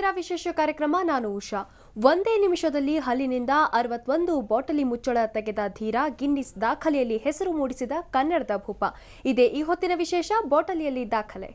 ನೋಡ್ತಿದ್ದೀರಾ ವಿಶೇಷ ಕಾರ್ಯಕ್ರಮ ನಾನು ಉಷಾ ಒಂದೇ ನಿಮಿಷದಲ್ಲಿ ಹಲ್ಲಿನಿಂದ ಅರವತ್ತೊಂದು ಬಾಟಲಿ ಮುಚ್ಚಳ ತೆಗೆದ ಧೀರ ಗಿನ್ನಿಸ್ ದಾಖಲೆಯಲ್ಲಿ ಹೆಸರು ಮೂಡಿಸಿದ ಕನ್ನಡದ ಭೂಪ ಇದೇ ಈ ಹೊತ್ತಿನ ವಿಶೇಷ ಬಾಟಲಿಯಲ್ಲಿ ದಾಖಲೆ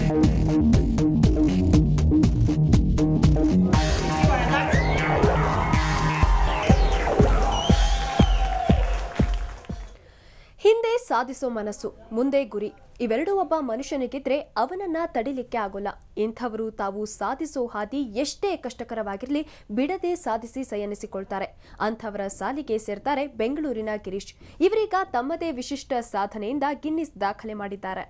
ಹಿಂದೆ ಸಾಧಿಸೋ ಮನಸ್ಸು ಮುಂದೆ ಗುರಿ ಇವೆರಡೂ ಒಬ್ಬ ಮನುಷ್ಯನಿಗಿದ್ರೆ ಅವನನ್ನ ತಡಿಲಿಕ್ಕೆ ಆಗೋಲ್ಲ ಇಂಥವರು ತಾವು ಸಾಧಿಸೋ ಹಾದಿ ಎಷ್ಟೇ ಕಷ್ಟಕರವಾಗಿರಲಿ ಬಿಡದೆ ಸಾಧಿಸಿ ಸಯನಿಸಿಕೊಳ್ತಾರೆ ಅಂಥವರ ಸಾಲಿಗೆ ಸೇರ್ತಾರೆ ಬೆಂಗಳೂರಿನ ಗಿರೀಶ್ ಇವರೀಗ ತಮ್ಮದೇ ವಿಶಿಷ್ಟ ಸಾಧನೆಯಿಂದ ಗಿನ್ನಿಸ್ ದಾಖಲೆ ಮಾಡಿದ್ದಾರೆ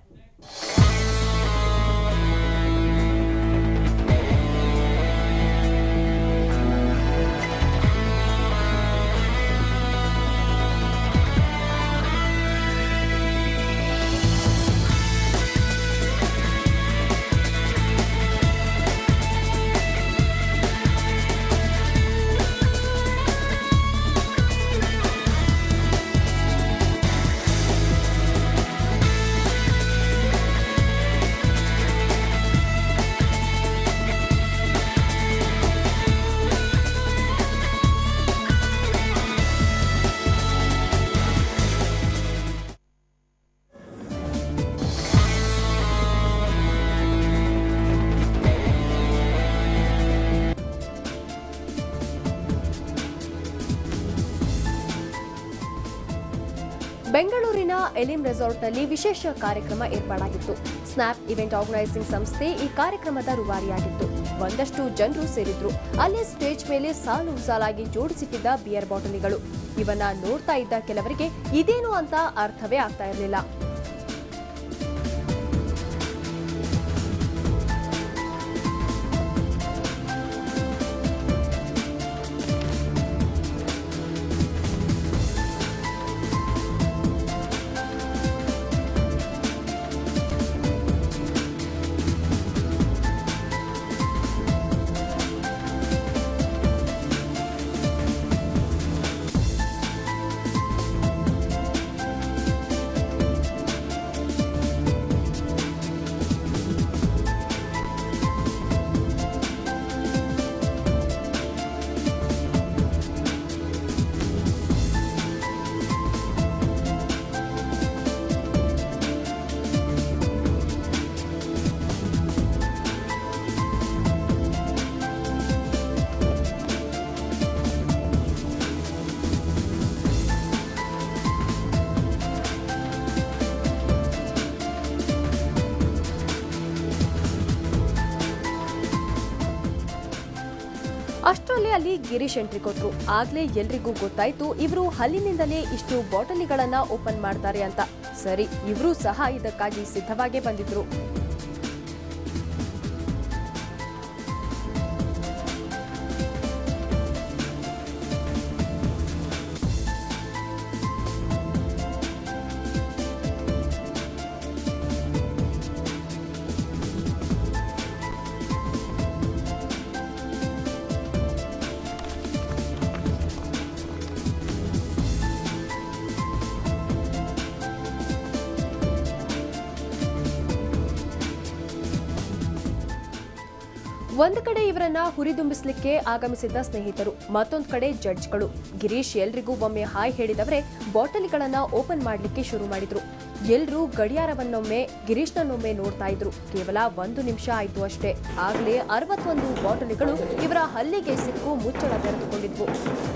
ಬೆಂಗಳೂರಿನ ಎಲಿಮ್ ರೆಸಾರ್ಟ್ನಲ್ಲಿ ವಿಶೇಷ ಕಾರ್ಯಕ್ರಮ ಏರ್ಪಾಡಾಗಿತ್ತು ಸ್ನ್ಯಾಪ್ ಇವೆಂಟ್ ಆರ್ಗನೈಸಿಂಗ್ ಸಂಸ್ಥೆ ಈ ಕಾರ್ಯಕ್ರಮದ ರೂವಾರಿಯಾಗಿತ್ತು ಒಂದಷ್ಟು ಜನರು ಸೇರಿದ್ರು ಅಲ್ಲೇ ಸ್ಟೇಜ್ ಮೇಲೆ ಸಾಲು ಸಾಲಾಗಿ ಜೋಡಿಸಿಟ್ಟಿದ್ದ ಬಿಯರ್ ಬಾಟಲಿಗಳು ಇವನ್ನ ನೋಡ್ತಾ ಇದ್ದ ಕೆಲವರಿಗೆ ಇದೇನು ಅಂತ ಅರ್ಥವೇ ಆಗ್ತಾ ಇರಲಿಲ್ಲ ಅಷ್ಟರಲ್ಲಿ ಅಲ್ಲಿ ಗಿರೀಶ್ ಎಂಟ್ರಿ ಕೊಟ್ರು ಆಗ್ಲೇ ಎಲ್ರಿಗೂ ಗೊತ್ತಾಯ್ತು ಇವರು ಹಲ್ಲಿನಿಂದಲೇ ಇಷ್ಟು ಬಾಟಲಿಗಳನ್ನ ಓಪನ್ ಮಾಡ್ತಾರೆ ಅಂತ ಸರಿ ಇವರು ಸಹ ಇದಕ್ಕಾಗಿ ಸಿದ್ಧವಾಗೇ ಬಂದಿದ್ರು ಒಂದು ಕಡೆ ಇವರನ್ನ ಹುರಿದುಂಬಿಸ್ಲಿಕ್ಕೆ ಆಗಮಿಸಿದ್ದ ಸ್ನೇಹಿತರು ಮತ್ತೊಂದು ಕಡೆ ಜಡ್ಜ್ಗಳು ಗಿರೀಶ್ ಎಲ್ರಿಗೂ ಒಮ್ಮೆ ಹಾಯ್ ಹೇಳಿದವರೇ ಬಾಟಲಿಗಳನ್ನ ಓಪನ್ ಮಾಡ್ಲಿಕ್ಕೆ ಶುರು ಮಾಡಿದ್ರು ಎಲ್ರೂ ಗಡಿಯಾರವನ್ನೊಮ್ಮೆ ಗಿರೀಶ್ನನ್ನೊಮ್ಮೆ ನೋಡ್ತಾ ಇದ್ರು ಕೇವಲ ಒಂದು ನಿಮಿಷ ಆಯ್ತು ಅಷ್ಟೇ ಆಗ್ಲೇ ಅರವತ್ತೊಂದು ಬಾಟಲಿಗಳು ಇವರ ಹಲ್ಲಿಗೆ ಸಿಕ್ಕು ಮುಚ್ಚಳ ತೆರೆದುಕೊಂಡಿದ್ವು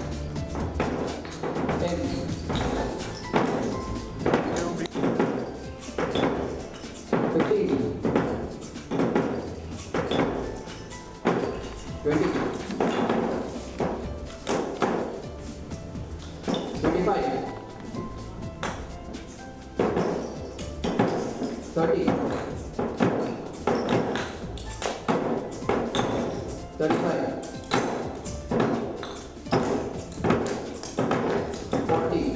Thirty. Thirty-five. Forty.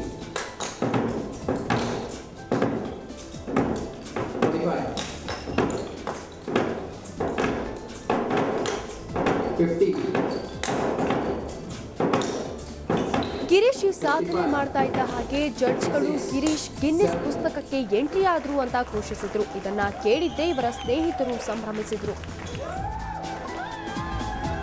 Forty-five. Fifty. Girish ಈ ಸಾಧನೆ ಮಾಡ್ತಾ ಇದ್ದ ಹಾಗೆ ಜಡ್ಜ್ಗಳು ಗಿರೀಶ್ ಗಿನ್ನಿಸ್ ಪುಸ್ತಕಕ್ಕೆ ಎಂಟ್ರಿ ಆದ್ರು ಅಂತ ಘೋಷಿಸಿದ್ರು ಇದನ್ನ ಕೇಳಿದ್ದೇ ಇವರ ಸ್ನೇಹಿತರು ಸಂಭ್ರಮಿಸಿದ್ರು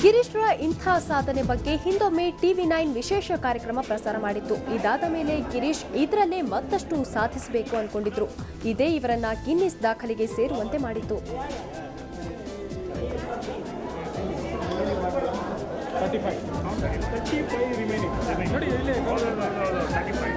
ಗಿರೀಶ್ರ ಇಂಥ ಸಾಧನೆ ಬಗ್ಗೆ ಹಿಂದೊಮ್ಮೆ ಟಿವಿ ನೈನ್ ವಿಶೇಷ ಕಾರ್ಯಕ್ರಮ ಪ್ರಸಾರ ಮಾಡಿತ್ತು ಇದಾದ ಮೇಲೆ ಗಿರೀಶ್ ಇದರಲ್ಲೇ ಮತ್ತಷ್ಟು ಸಾಧಿಸಬೇಕು ಅನ್ಕೊಂಡಿದ್ರು ಇದೇ ಇವರನ್ನ ಗಿನ್ನಿಸ್ ದಾಖಲೆಗೆ ಸೇರುವಂತೆ ಮಾಡಿತ್ತು thirty five thirty five remaining ನೋಡಿ ಇಲ್ಲಿ ತರ್ಟಿ ಫೈವ್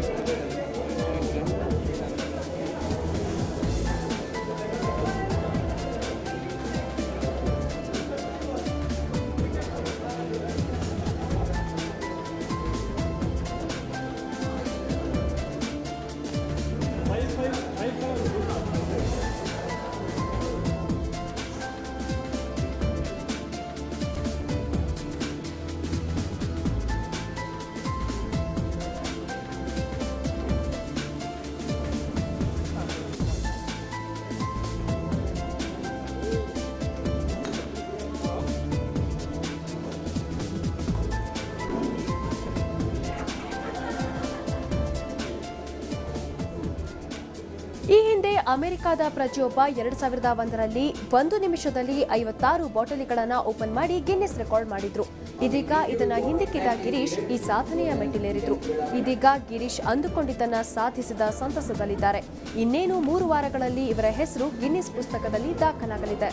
ಈ ಹಿಂದೆ ಅಮೆರಿಕದ ಪ್ರಜೆಯೊಬ್ಬ ಎರಡ್ ಸಾವಿರದ ಒಂದರಲ್ಲಿ ಒಂದು ನಿಮಿಷದಲ್ಲಿ ಐವತ್ತಾರು ಬಾಟಲಿಗಳನ್ನ ಓಪನ್ ಮಾಡಿ ಗಿನ್ನೆಸ್ ರೆಕಾರ್ಡ್ ಮಾಡಿದ್ರು ಇದೀಗ ಇದನ್ನ ಹಿಂದಿಕ್ಕಿದ ಗಿರೀಶ್ ಈ ಸಾಧನೆಯ ಮೆಟ್ಟಿಲೇರಿದ್ರು ಇದೀಗ ಗಿರೀಶ್ ಅಂದುಕೊಂಡಿದ್ದನ್ನ ಸಾಧಿಸಿದ ಸಂತಸದಲ್ಲಿದ್ದಾರೆ ಇನ್ನೇನು ಮೂರು ವಾರಗಳಲ್ಲಿ ಇವರ ಹೆಸರು ಗಿನ್ನಿಸ್ ಪುಸ್ತಕದಲ್ಲಿ ದಾಖಲಾಗಲಿದೆ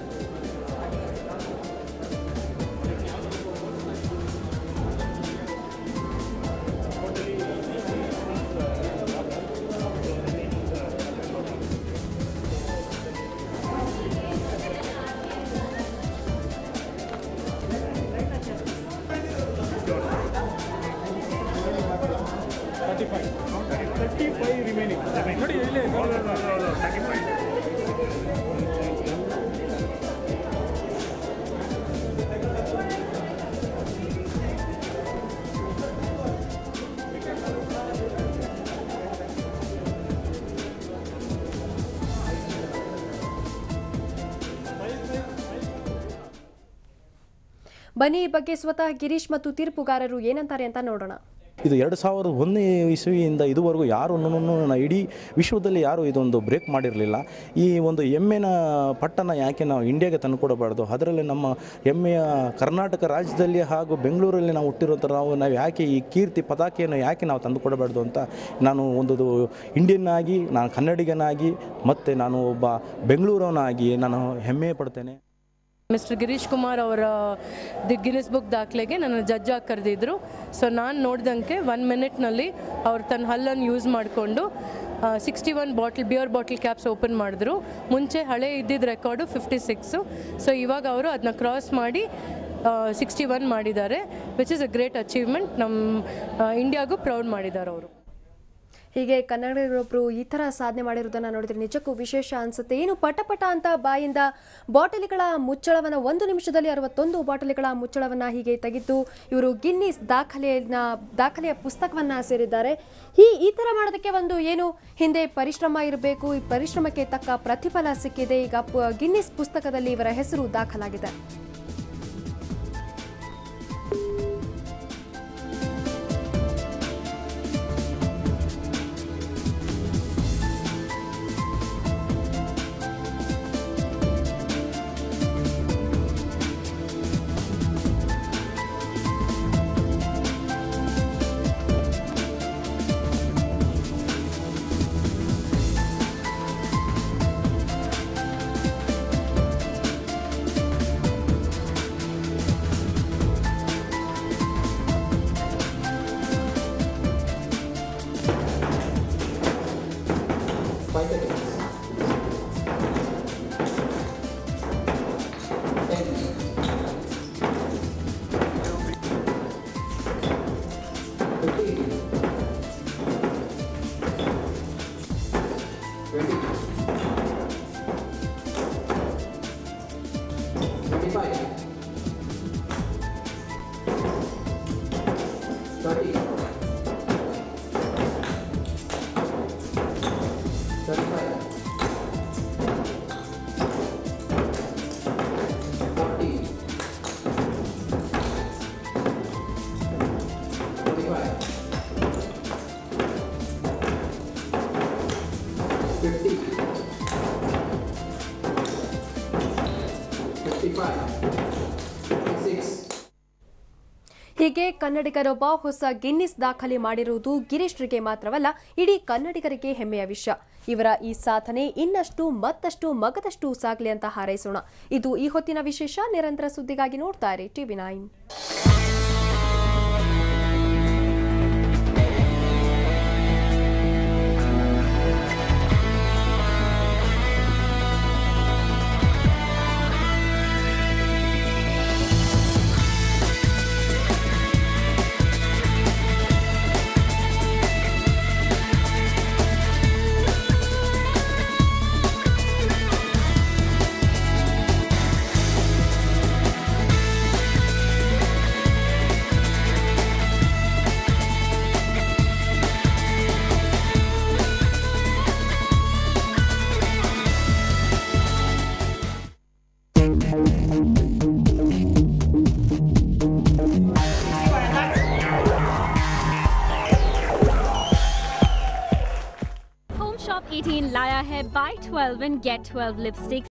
thirty five thirty five remaining ನೋಡಿ ಇಲ್ಲಿ ತರ್ಟಿ ಫೈವ್ ಬನ್ನಿ ಈ ಬಗ್ಗೆ ಸ್ವತಃ ಗಿರೀಶ್ ಮತ್ತು ತೀರ್ಪುಗಾರರು ಏನಂತಾರೆ ಅಂತ ನೋಡೋಣ ಇದು ಎರಡು ಸಾವಿರದ ಒಂದನೇ ಇಸವಿಯಿಂದ ಇದುವರೆಗೂ ಯಾರು ಇಡೀ ವಿಶ್ವದಲ್ಲಿ ಯಾರು ಇದೊಂದು ಬ್ರೇಕ್ ಮಾಡಿರಲಿಲ್ಲ ಈ ಒಂದು ಎಮ್ಮೆನ ಪಟ್ಟಣ ಯಾಕೆ ನಾವು ಇಂಡಿಯಾಗೆ ತಂದುಕೊಡಬಾರ್ದು ಅದರಲ್ಲಿ ನಮ್ಮ ಹೆಮ್ಮೆಯ ಕರ್ನಾಟಕ ರಾಜ್ಯದಲ್ಲಿ ಹಾಗೂ ಬೆಂಗಳೂರಲ್ಲಿ ನಾವು ಹುಟ್ಟಿರೋಂಥ ನಾವು ನಾವು ಯಾಕೆ ಈ ಕೀರ್ತಿ ಪತಾಕೆಯನ್ನು ಯಾಕೆ ನಾವು ತಂದುಕೊಡಬಾರ್ದು ಅಂತ ನಾನು ಒಂದು ಇಂಡಿಯನ್ ಆಗಿ ನಾನು ಕನ್ನಡಿಗನಾಗಿ ಮತ್ತು ನಾನು ಒಬ್ಬ ಬೆಂಗಳೂರವನಾಗಿ ನಾನು ಹೆಮ್ಮೆ ಪಡ್ತೇನೆ ಮಿಸ್ಟರ್ ಗಿರೀಶ್ ಕುಮಾರ್ ಅವರ ದಿ ಗಿನಿಸ್ ಬುಕ್ ದಾಖಲೆಗೆ ನನ್ನ ಜಡ್ಜ್ ಆಗಿ ಕರೆದಿದ್ರು ಸೊ ನಾನು ನೋಡ್ದಂಗೆ ಒನ್ ಮಿನಿಟ್ನಲ್ಲಿ ಅವ್ರು ತನ್ನ ಹಲ್ಲನ್ನು ಯೂಸ್ ಮಾಡಿಕೊಂಡು sixty one bottle beer bottle caps open ಮಾಡಿದ್ರು ಮುಂಚೆ ಹಳೆ ಇದ್ದಿದ್ದ ರೆಕಾರ್ಡು ಫಿಫ್ಟಿ ಸಿಕ್ಸು ಸೊ ಇವಾಗ ಅವರು ಅದನ್ನ ಕ್ರಾಸ್ ಮಾಡಿ ಸಿಕ್ಸ್ಟಿ ಒನ್ ಮಾಡಿದ್ದಾರೆ which is a great achievement ನಮ್ಮ ಇಂಡಿಯಾಗೂ ಪ್ರೌಡ್ ಮಾಡಿದ್ದಾರೆ ಅವರು ಹೀಗೆ ಕನ್ನಡಿಗರೊಬ್ರು ಈ ತರ ಸಾಧನೆ ಮಾಡಿರೋದನ್ನ ನೋಡಿದ್ರೆ ನಿಜಕ್ಕೂ ವಿಶೇಷ ಅನ್ಸುತ್ತೆ ಏನು ಪಟ ಪಟ ಅಂತ ಬಾಯಿಂದ ಬಾಟಲಿಗಳ ಮುಚ್ಚಳವನ್ನ ಒಂದು ನಿಮಿಷದಲ್ಲಿ ಅರವತ್ತೊಂದು ಬಾಟಲಿಗಳ ಮುಚ್ಚಳವನ್ನ ಹೀಗೆ ತೆಗೆದು ಇವರು ಗಿನ್ನಿಸ್ ದಾಖಲೆಯನ್ನ ದಾಖಲೆಯ ಪುಸ್ತಕವನ್ನ ಸೇರಿದ್ದಾರೆ ಈ ಈ ತರ ಮಾಡೋದಕ್ಕೆ ಒಂದು ಏನು ಹಿಂದೆ ಪರಿಶ್ರಮ ಇರಬೇಕು ಈ ಪರಿಶ್ರಮಕ್ಕೆ ತಕ್ಕ ಪ್ರತಿಫಲ ಸಿಕ್ಕಿದೆ ಈಗ ಪ- ಗಿನ್ನಿಸ್ ಪುಸ್ತಕದಲ್ಲಿ ಇವರ ಹೆಸರು ದಾಖಲಾಗಿದೆ Five seconds. Ten. Fifteen. Twenty. Twenty-five. Thirty. Thirty-five. Forty. Forty-five. Fifty. Fifty-five. ಹೀಗೆ ಕನ್ನಡಿಗರೊಬ್ಬ ಹೊಸ ಗಿನ್ನಿಸ್ ದಾಖಲೆ ಮಾಡಿರುವುದು ಗಿರೀಶ್ರಿಗೆ ಮಾತ್ರವಲ್ಲ ಇಡೀ ಕನ್ನಡಿಗರಿಗೆ ಹೆಮ್ಮೆಯ ವಿಷಯ ಇವರ ಈ ಸಾಧನೆ ಇನ್ನಷ್ಟು ಮತ್ತಷ್ಟು ಮಗದಷ್ಟು ಸಾಗಲಿ ಅಂತ ಹಾರೈಸೋಣ ಇದು ಈ ಹೊತ್ತಿನ ವಿಶೇಷ ನಿರಂತರ ಸುದ್ದಿಗಾಗಿ ನೋಡ್ತಾ ಇರಿ ಟಿವಿ ನೈನ್ होम शॉप 18 लाया है बाय 12 एंड गेट 12 लिपस्टिक्स